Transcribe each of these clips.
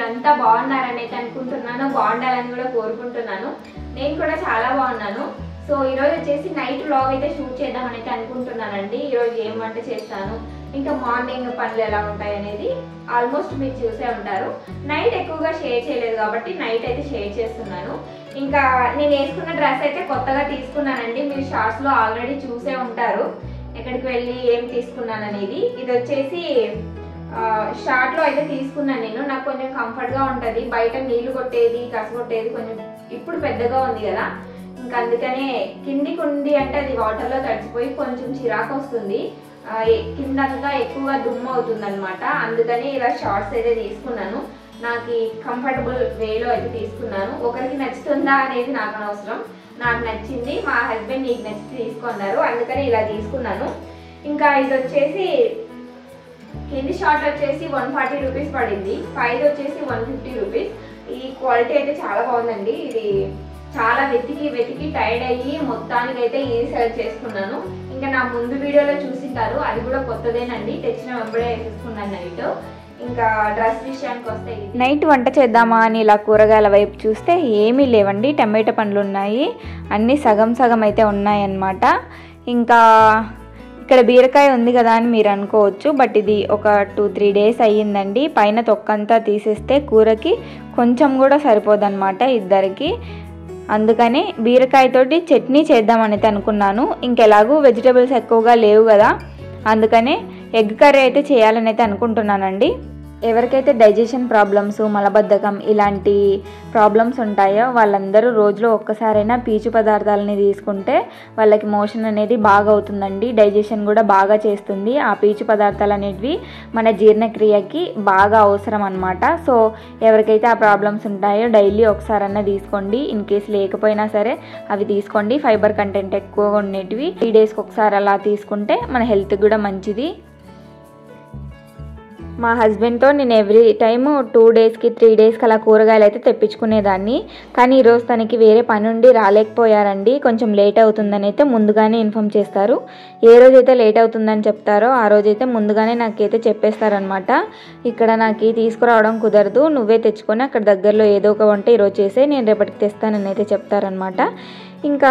మీరంతా బాగున్నారని అయితే అనుకుంటున్నాను బాగుండాలని కూడా కోరుకుంటున్నాను నేను కూడా చాలా బాగున్నాను సో ఈరోజు వచ్చేసి నైట్ వ్లాగ్ అయితే షూట్ చేద్దామని అయితే అనుకుంటున్నానండి ఈరోజు ఏం వంట చేస్తాను ఇంకా మార్నింగ్ పనులు ఎలా ఉంటాయి అనేది ఆల్మోస్ట్ మీరు చూసే ఉంటారు నైట్ ఎక్కువగా షేర్ చేయలేదు కాబట్టి నైట్ అయితే షేర్ చేస్తున్నాను ఇంకా నేను వేసుకున్న డ్రెస్ అయితే కొత్తగా తీసుకున్నానండి మీరు షార్ట్స్లో ఆల్రెడీ చూసే ఉంటారు ఎక్కడికి వెళ్ళి ఏం తీసుకున్నాను అనేది ఇది వచ్చేసి షార్ట్లో అయితే తీసుకున్నాను నేను నాకు కొంచెం కంఫర్ట్గా ఉంటుంది బయట నీళ్లు కొట్టేది కస కొట్టేది కొంచెం ఇప్పుడు పెద్దగా ఉంది కదా ఇంకా అందుకనే కిందికి ఉంది అంటే అది వాటర్లో తడిచిపోయి కొంచెం చిరాకు వస్తుంది ఆ, ఎ- కిందంతా ఎక్కువగా దుమ్ము అవుతుంది అనమాట అందుకని ఇలా షార్ట్స్ అయితే తీసుకున్నాను నాకు కంఫర్టబుల్ వేలో అయితే తీసుకున్నాను ఒకరికి నచ్చుతుందా అనేది నాకు అనవసరం నాకు నచ్చింది మా హస్బెండ్ నీకు నచ్చి తీసుకున్నారు అందుకని ఇలా తీసుకున్నాను ఇంకా ఇది వచ్చేసి కింది షార్ట్ వచ్చేసి వన్ ఫార్టీ రూపీస్ పడింది పైది వచ్చేసి వన్ ఫిఫ్టీ రూపీస్ ఈ క్వాలిటీ అయితే చాలా బాగుందండి ఇది చాలా వెతికి వెతికి టైర్డ్ అయ్యి మొత్తానికి అయితే ఇది సెలెక్ట్ చేసుకున్నాను ఇంకా నా ముందు వీడియోలో చూసింటారు అది కూడా కొత్తదేనండి తెచ్చిన వెంబడే వేసేసుకున్నాను నైట్ ఇంకా డ్రెస్ విషయానికి వస్తే ఇది. నైట్ వంట చేద్దామా అని ఇలా కూరగాయల వైపు చూస్తే ఏమీ లేవండి టమాటా పండ్లు ఉన్నాయి అన్నీ సగం సగం అయితే ఉన్నాయన్నమాట ఇంకా ఇక్కడ బీరకాయ ఉంది కదా అని మీరు అనుకోవచ్చు బట్ ఇది ఒక టూ త్రీ డేస్ అయ్యిందండి పైన తొక్కంతా తీసేస్తే కూరకి కొంచెం కూడా సరిపోదన్నమాట ఇద్దరికి అందుకని బీరకాయతోటి చట్నీ చేద్దామని అయితే అనుకున్నాను ఇంకెలాగూ వెజిటేబుల్స్ ఎక్కువగా లేవు కదా అందుకనే ఎగ్ కర్రీ అయితే చేయాలని అయితే అనుకుంటున్నానండి ఎవరికైతే డైజెషన్ ప్రాబ్లమ్స్ మలబద్ధకం ఇలాంటి ప్రాబ్లమ్స్ ఉంటాయో వాళ్ళందరూ రోజులో ఒక్కసారైనా పీచు పదార్థాలని తీసుకుంటే వాళ్ళకి మోషన్ అనేది బాగా అవుతుందండి డైజెషన్ కూడా బాగా చేస్తుంది ఆ పీచు పదార్థాలు అనేటివి మన జీర్ణక్రియకి బాగా అవసరం అనమాట సో ఎవరికైతే ఆ ప్రాబ్లమ్స్ ఉంటాయో డైలీ ఒకసారన్నా తీసుకోండి ఇన్ కేస్ లేకపోయినా సరే అవి తీసుకోండి ఫైబర్ కంటెంట్ ఎక్కువగా ఉండేటివి త్రీ డేస్కి ఒకసారి అలా తీసుకుంటే మన హెల్త్ కూడా మంచిది మా హస్బెండ్తో నేను ఎవ్రీ టైము టూ డేస్కి త్రీ డేస్కి అలా కూరగాయలు అయితే తెప్పించుకునేదాన్ని కానీ ఈరోజు తనకి వేరే పని ఉండి రాలేకపోయారండి కొంచెం లేట్ అవుతుందని అయితే ముందుగానే ఇన్ఫామ్ చేస్తారు ఏ రోజైతే లేట్ అవుతుందని చెప్తారో ఆ రోజైతే ముందుగానే నాకైతే చెప్పేస్తారనమాట ఇక్కడ నాకు తీసుకురావడం కుదరదు నువ్వే తెచ్చుకొని అక్కడ దగ్గరలో ఏదో ఒక వంట ఈరోజు చేసే నేను రేపటికి తెస్తానని అయితే చెప్తారనమాట ఇంకా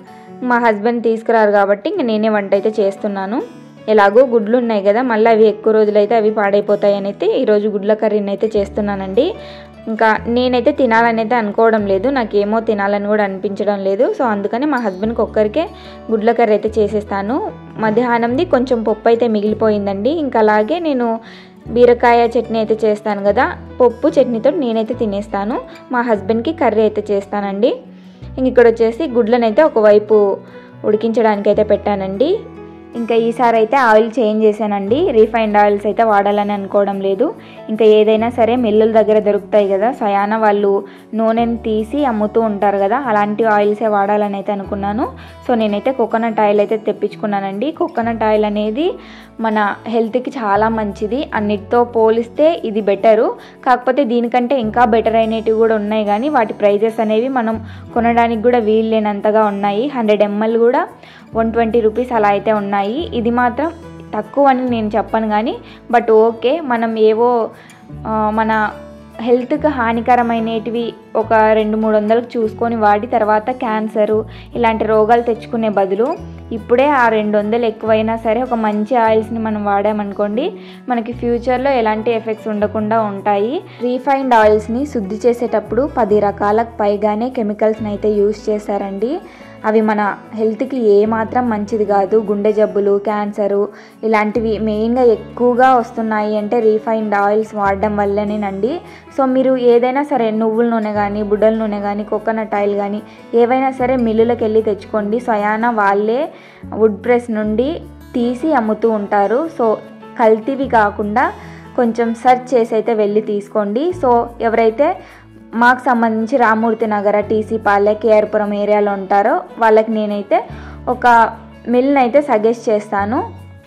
మా హస్బెండ్ తీసుకురారు కాబట్టి ఇంక నేనే వంట అయితే చేస్తున్నాను ఎలాగో గుడ్లు ఉన్నాయి కదా మళ్ళీ అవి ఎక్కువ రోజులైతే అవి పాడైపోతాయి అని అయితే ఈరోజు గుడ్ల కర్రీని అయితే చేస్తున్నానండి ఇంకా నేనైతే తినాలని అయితే అనుకోవడం లేదు నాకేమో తినాలని కూడా అనిపించడం లేదు సో అందుకని మా హస్బెండ్కి ఒక్కరికే గుడ్ల కర్రీ అయితే చేసేస్తాను మధ్యాహ్నంది కొంచెం పప్పు అయితే మిగిలిపోయిందండి ఇంకా అలాగే నేను బీరకాయ చట్నీ అయితే చేస్తాను కదా పప్పు చట్నీతో నేనైతే తినేస్తాను మా హస్బెండ్కి కర్రీ అయితే చేస్తానండి ఇంక ఇక్కడ వచ్చేసి గుడ్లను అయితే ఒకవైపు ఉడికించడానికి అయితే పెట్టానండి ఇంకా ఈసారి అయితే ఆయిల్ చేంజ్ చేశానండి రీఫైండ్ ఆయిల్స్ అయితే వాడాలని అనుకోవడం లేదు ఇంకా ఏదైనా సరే మిల్లుల దగ్గర దొరుకుతాయి కదా సయానా వాళ్ళు నూనెని తీసి అమ్ముతూ ఉంటారు కదా అలాంటి ఆయిల్సే వాడాలని అయితే అనుకున్నాను సో నేనైతే కోకోనట్ ఆయిల్ అయితే తెప్పించుకున్నానండి కోకోనట్ ఆయిల్ అనేది మన హెల్త్కి చాలా మంచిది అన్నిటితో పోలిస్తే ఇది బెటరు కాకపోతే దీనికంటే ఇంకా బెటర్ అయినవి కూడా ఉన్నాయి కానీ వాటి ప్రైజెస్ అనేవి మనం కొనడానికి కూడా వీలు లేనంతగా ఉన్నాయి హండ్రెడ్ ఎంఎల్ కూడా వన్ ట్వంటీ రూపీస్ అలా అయితే ఉన్నాయి ఇది మాత్రం తక్కువ అని నేను చెప్పను కానీ బట్ ఓకే మనం ఏవో ఆ, మన హెల్త్కి హానికరమైనటివి ఒక రెండు మూడు వందలకు చూసుకొని వాడి తర్వాత క్యాన్సరు ఇలాంటి రోగాలు తెచ్చుకునే బదులు ఇప్పుడే ఆ రెండు వందలు ఎక్కువైనా సరే ఒక మంచి ఆయిల్స్ని మనం వాడామనుకోండి మనకి ఫ్యూచర్లో ఎలాంటి ఎఫెక్ట్స్ ఉండకుండా ఉంటాయి రీఫైన్డ్ ఆయిల్స్ని శుద్ధి చేసేటప్పుడు పది రకాలకు పైగానే కెమికల్స్ని అయితే యూస్ చేశారండి అవి మన హెల్త్కి ఏమాత్రం మంచిది కాదు గుండె జబ్బులు క్యాన్సరు ఇలాంటివి మెయిన్గా ఎక్కువగా వస్తున్నాయి అంటే రీఫైన్డ్ ఆయిల్స్ వాడడం వల్లనేనండి సో మీరు ఏదైనా సరే నువ్వుల నూనె కానీ బుడ్డల నూనె కానీ కోకోనట్ ఆయిల్ కానీ ఏవైనా సరే మిల్లులకు వెళ్ళి తెచ్చుకోండి స్వయాన వాళ్ళే వుడ్ ప్రెస్ నుండి తీసి అమ్ముతూ ఉంటారు సో కల్తీవి కాకుండా కొంచెం సెర్చ్ చేసి అయితే వెళ్ళి తీసుకోండి సో ఎవరైతే మాకు సంబంధించి రామూర్తి నగర టీసీ పాలె కేఆర్పురం ఏరియాలో ఉంటారో వాళ్ళకి నేనైతే ఒక మిల్ని అయితే సజెస్ట్ చేస్తాను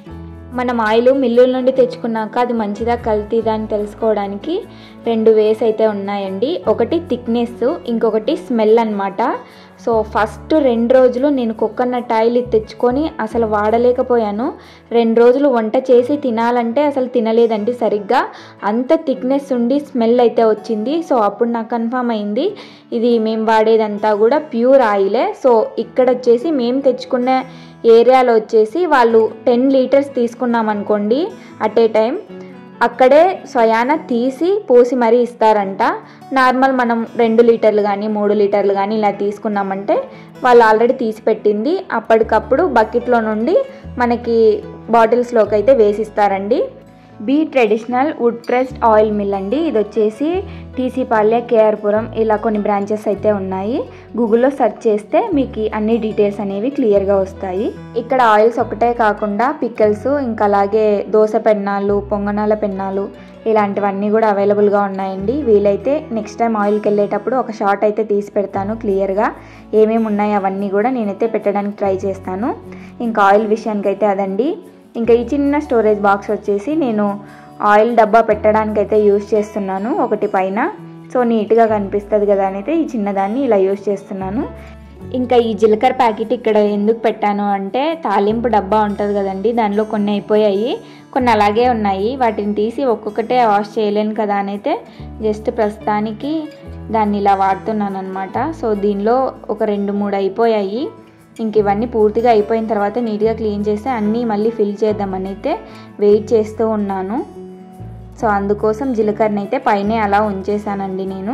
మనం ఆయిల్ మిల్లుల నుండి తెచ్చుకున్నాక అది మంచిదా కల్తీదా అని తెలుసుకోవడానికి రెండు వేస్ అయితే ఉన్నాయండి ఒకటి థిక్నెస్ ఇంకొకటి స్మెల్ అనమాట సో ఫస్ట్ రెండు రోజులు నేను కోకోనట్ ఆయిల్ ఇది తెచ్చుకొని అసలు వాడలేకపోయాను రెండు రోజులు వంట చేసి తినాలంటే అసలు తినలేదండి సరిగ్గా అంత థిక్నెస్ ఉండి స్మెల్ అయితే వచ్చింది సో అప్పుడు నాకు కన్ఫామ్ అయింది ఇది మేము వాడేదంతా కూడా ప్యూర్ ఆయిలే సో ఇక్కడ వచ్చేసి మేము తెచ్చుకున్న ఏరియాలో వచ్చేసి వాళ్ళు టెన్ లీటర్స్ తీసుకున్నాం అనుకోండి అట్ ఏ టైం అక్కడే స్వయాన తీసి పోసి మరీ ఇస్తారంట నార్మల్ మనం రెండు లీటర్లు కానీ మూడు లీటర్లు కానీ ఇలా తీసుకున్నామంటే వాళ్ళు ఆల్రెడీ తీసి పెట్టింది అప్పటికప్పుడు బకెట్లో నుండి మనకి బాటిల్స్లోకి అయితే వేసిస్తారండి బీ traditional wood pressed oil mill అండి ఇది వచ్చేసి టీసీపాల్య కేఆర్పురం ఇలా కొన్ని బ్రాంచెస్ అయితే ఉన్నాయి గూగుల్లో సెర్చ్ చేస్తే మీకు అన్ని డీటెయిల్స్ అనేవి క్లియర్గా వస్తాయి ఇక్కడ ఆయిల్స్ ఒకటే కాకుండా పిక్కల్స్ ఇంకా అలాగే దోశ పెన్నాలు పొంగనాల పెన్నాలు ఇలాంటివన్నీ కూడా అవైలబుల్గా ఉన్నాయండి వీలైతే నెక్స్ట్ టైం ఆయిల్కి వెళ్ళేటప్పుడు ఒక షార్ట్ అయితే తీసి పెడతాను క్లియర్గా ఏమేమి ఉన్నాయి అవన్నీ కూడా నేనైతే పెట్టడానికి ట్రై చేస్తాను ఇంకా ఆయిల్ విషయానికి అయితే అదండి ఇంకా ఈ చిన్న స్టోరేజ్ బాక్స్ వచ్చేసి నేను ఆయిల్ డబ్బా పెట్టడానికి అయితే యూజ్ చేస్తున్నాను ఒకటి పైన సో నీట్గా కనిపిస్తుంది కదా అని అయితే ఈ చిన్నదాన్ని ఇలా యూజ్ చేస్తున్నాను ఇంకా ఈ జీలకర్ర ప్యాకెట్ ఇక్కడ ఎందుకు పెట్టాను అంటే తాలింపు డబ్బా ఉంటుంది కదండి దానిలో కొన్ని అయిపోయాయి కొన్ని అలాగే ఉన్నాయి వాటిని తీసి ఒక్కొక్కటే వాష్ చేయలేను కదా అని అయితే జస్ట్ ప్రస్తుతానికి దాన్ని ఇలా వాడుతున్నాను అనమాట సో దీనిలో ఒక రెండు మూడు అయిపోయాయి ఇంక ఇవన్నీ పూర్తిగా అయిపోయిన తర్వాత నీట్గా క్లీన్ చేసి అన్నీ మళ్ళీ ఫిల్ చేద్దామని అయితే వెయిట్ చేస్తూ ఉన్నాను సో అందుకోసం జీలకర్రని అయితే పైనే అలా ఉంచేసానండి నేను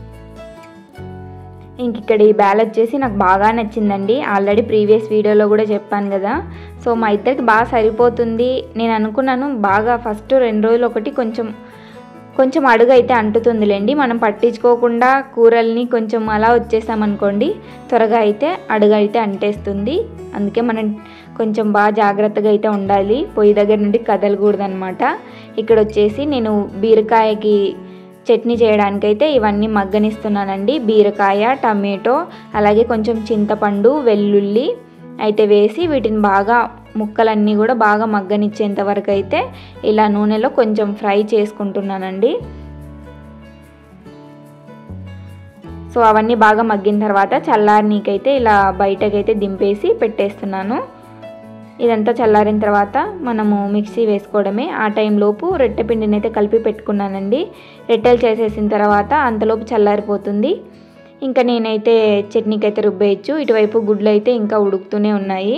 ఇంక ఇక్కడ ఈ బ్యాల్ వచ్చేసి నాకు బాగా నచ్చిందండి ఆల్రెడీ ప్రీవియస్ వీడియోలో కూడా చెప్పాను కదా సో మా ఇద్దరికి బాగా సరిపోతుంది నేను అనుకున్నాను బాగా ఫస్ట్ రెండు రోజులు ఒకటి కొంచెం కొంచెం అడుగు అయితే అంటుతుందిలేండి మనం పట్టించుకోకుండా కూరల్ని కొంచెం అలా వచ్చేసామనుకోండి త్వరగా అయితే అడుగు అయితే అంటేస్తుంది అందుకే మనం కొంచెం బాగా జాగ్రత్తగా అయితే ఉండాలి పొయ్యి దగ్గర నుండి కదలకూడదు అనమాట ఇక్కడ వచ్చేసి నేను బీరకాయకి చట్నీ చేయడానికైతే ఇవన్నీ మగ్గనిస్తున్నానండి బీరకాయ టమాటో అలాగే కొంచెం చింతపండు వెల్లుల్లి అయితే వేసి వీటిని బాగా ముక్కలన్నీ కూడా బాగా మగ్గనిచ్చేంత వరకు అయితే ఇలా నూనెలో కొంచెం ఫ్రై చేసుకుంటున్నానండి సో అవన్నీ బాగా మగ్గిన తర్వాత చల్లారనీకైతే ఇలా బయటకైతే దింపేసి పెట్టేస్తున్నాను ఇదంతా చల్లారిన తర్వాత మనము మిక్సీ వేసుకోవడమే ఆ టైంలోపు రొట్టె పిండిని అయితే కలిపి పెట్టుకున్నానండి రొట్టెలు చేసేసిన తర్వాత అంతలోపు చల్లారిపోతుంది ఇంకా నేనైతే చట్నీకి అయితే రుబ్బేయచ్చు ఇటువైపు గుడ్లు అయితే ఇంకా ఉడుకుతూనే ఉన్నాయి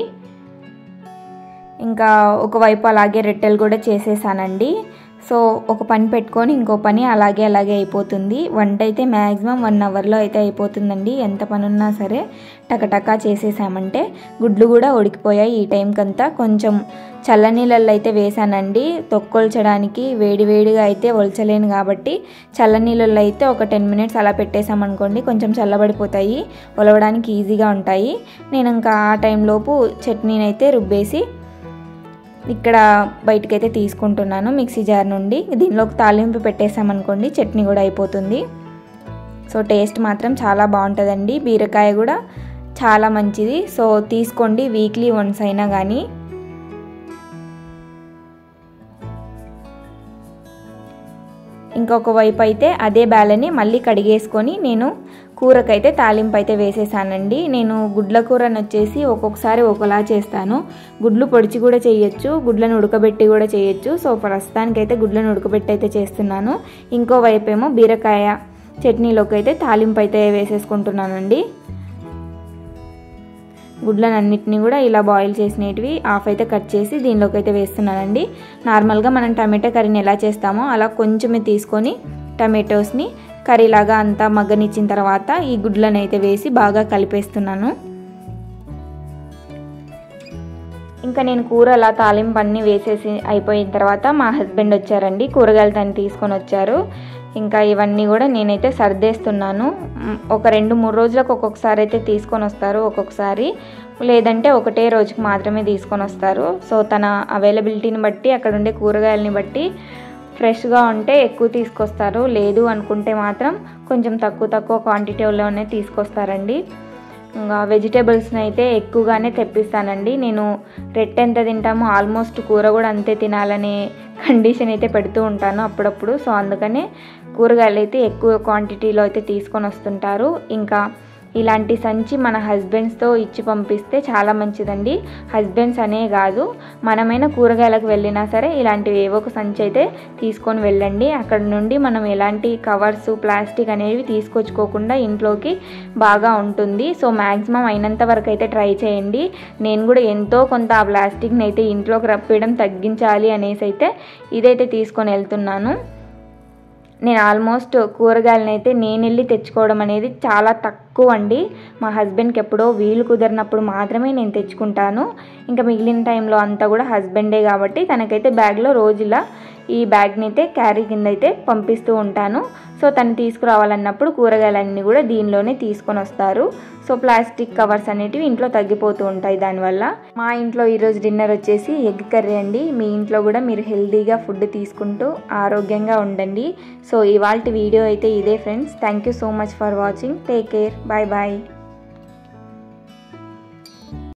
ఇంకా ఒకవైపు అలాగే రొట్టెలు కూడా చేసేసానండి సో ఒక పని పెట్టుకొని ఇంకో పని అలాగే అలాగే అయిపోతుంది వంట అయితే మ్యాక్సిమం వన్ అవర్లో అయితే అయిపోతుందండి ఎంత పని ఉన్నా సరే టకటకా చేసేసామంటే గుడ్లు కూడా ఉడికిపోయాయి ఈ టైంకంతా కొంచెం చల్లనీళ్ళల్లో అయితే వేసానండి తొక్కొల్చడానికి వేడి వేడిగా అయితే ఒలచలేను కాబట్టి చల్లనీళ్ళల్లో అయితే ఒక టెన్ మినిట్స్ అలా పెట్టేసామనుకోండి కొంచెం చల్లబడిపోతాయి ఒలవడానికి ఈజీగా ఉంటాయి నేను ఇంకా ఆ టైంలోపు చట్నీని అయితే రుబ్బేసి ఇక్కడ బయటకైతే తీసుకుంటున్నాను మిక్సీ జార్ నుండి దీనిలోకి తాలింపు పెట్టేసామనుకోండి చట్నీ కూడా అయిపోతుంది సో టేస్ట్ మాత్రం చాలా బాగుంటుందండి బీరకాయ కూడా చాలా మంచిది సో తీసుకోండి వీక్లీ వన్స్ అయినా కానీ ఇంకొక వైపు అయితే అదే బ్యాలని మళ్ళీ కడిగేసుకొని నేను కూరకైతే తాలింపు అయితే వేసేసానండి నేను గుడ్ల కూరని వచ్చేసి ఒక్కొక్కసారి ఒకలా చేస్తాను గుడ్లు పొడిచి కూడా చేయొచ్చు గుడ్లను ఉడకబెట్టి కూడా చేయొచ్చు సో ప్రస్తుతానికైతే గుడ్లను ఉడకబెట్టి అయితే చేస్తున్నాను ఇంకో వైపు ఏమో బీరకాయ చట్నీలోకి అయితే తాలింపు అయితే వేసేసుకుంటున్నానండి గుడ్లను అన్నిటిని కూడా ఇలా బాయిల్ చేసినవి హాఫ్ అయితే కట్ చేసి దీనిలోకి అయితే వేస్తున్నానండి నార్మల్గా మనం టమాటా కర్రీని ఎలా చేస్తామో అలా కొంచెమే తీసుకొని టమాటోస్ని కర్రీలాగా అంతా మగ్గనిచ్చిన తర్వాత ఈ గుడ్లను అయితే వేసి బాగా కలిపేస్తున్నాను ఇంకా నేను కూర అలా తాలింపు అన్నీ వేసేసి అయిపోయిన తర్వాత మా హస్బెండ్ వచ్చారండి కూరగాయలు తను తీసుకొని వచ్చారు ఇంకా ఇవన్నీ కూడా నేనైతే సర్దేస్తున్నాను ఒక రెండు మూడు రోజులకు ఒక్కొక్కసారి అయితే తీసుకొని వస్తారు ఒక్కొక్కసారి లేదంటే ఒకటే రోజుకి మాత్రమే తీసుకొని వస్తారు సో తన అవైలబిలిటీని బట్టి అక్కడ ఉండే కూరగాయలని బట్టి ఫ్రెష్గా ఉంటే ఎక్కువ తీసుకొస్తారు లేదు అనుకుంటే మాత్రం కొంచెం తక్కువ తక్కువ క్వాంటిటీలోనే తీసుకొస్తారండి ఇంకా వెజిటేబుల్స్ని అయితే ఎక్కువగానే తెప్పిస్తానండి నేను రెట్ ఎంత తింటామో ఆల్మోస్ట్ కూర కూడా అంతే తినాలనే కండిషన్ అయితే పెడుతూ ఉంటాను అప్పుడప్పుడు సో అందుకనే కూరగాయలు అయితే ఎక్కువ క్వాంటిటీలో అయితే తీసుకొని వస్తుంటారు ఇంకా ఇలాంటి సంచి మన హస్బెండ్స్తో ఇచ్చి పంపిస్తే చాలా మంచిదండి హస్బెండ్స్ అనే కాదు మనమైనా కూరగాయలకు వెళ్ళినా సరే ఇలాంటివి ఏవో ఒక సంచి అయితే తీసుకొని వెళ్ళండి అక్కడ నుండి మనం ఎలాంటి కవర్స్ ప్లాస్టిక్ అనేవి తీసుకొచ్చుకోకుండా ఇంట్లోకి బాగా ఉంటుంది సో మ్యాక్సిమం అయినంత వరకు అయితే ట్రై చేయండి నేను కూడా ఎంతో కొంత ఆ ప్లాస్టిక్ని అయితే ఇంట్లోకి రప్పేయడం తగ్గించాలి అనేసి అయితే ఇదైతే తీసుకొని వెళ్తున్నాను నేను ఆల్మోస్ట్ కూరగాయలను అయితే నేను వెళ్ళి తెచ్చుకోవడం అనేది చాలా తక్కువ అండి మా హస్బెండ్కి ఎప్పుడో వీలు కుదిరినప్పుడు మాత్రమే నేను తెచ్చుకుంటాను ఇంకా మిగిలిన టైంలో అంతా కూడా హస్బెండే కాబట్టి తనకైతే బ్యాగ్లో రోజులా ఈ బ్యాగ్ని అయితే క్యారీ కింద అయితే పంపిస్తూ ఉంటాను సో తను తీసుకురావాలన్నప్పుడు కూరగాయలన్నీ కూడా దీనిలోనే తీసుకొని వస్తారు సో ప్లాస్టిక్ కవర్స్ అనేటివి ఇంట్లో తగ్గిపోతూ ఉంటాయి దానివల్ల మా ఇంట్లో ఈరోజు డిన్నర్ వచ్చేసి ఎగ్ కర్రీ అండి మీ ఇంట్లో కూడా మీరు హెల్తీగా ఫుడ్ తీసుకుంటూ ఆరోగ్యంగా ఉండండి సో ఇవాళ వీడియో అయితే ఇదే friends thank you so much for watching take care bye bye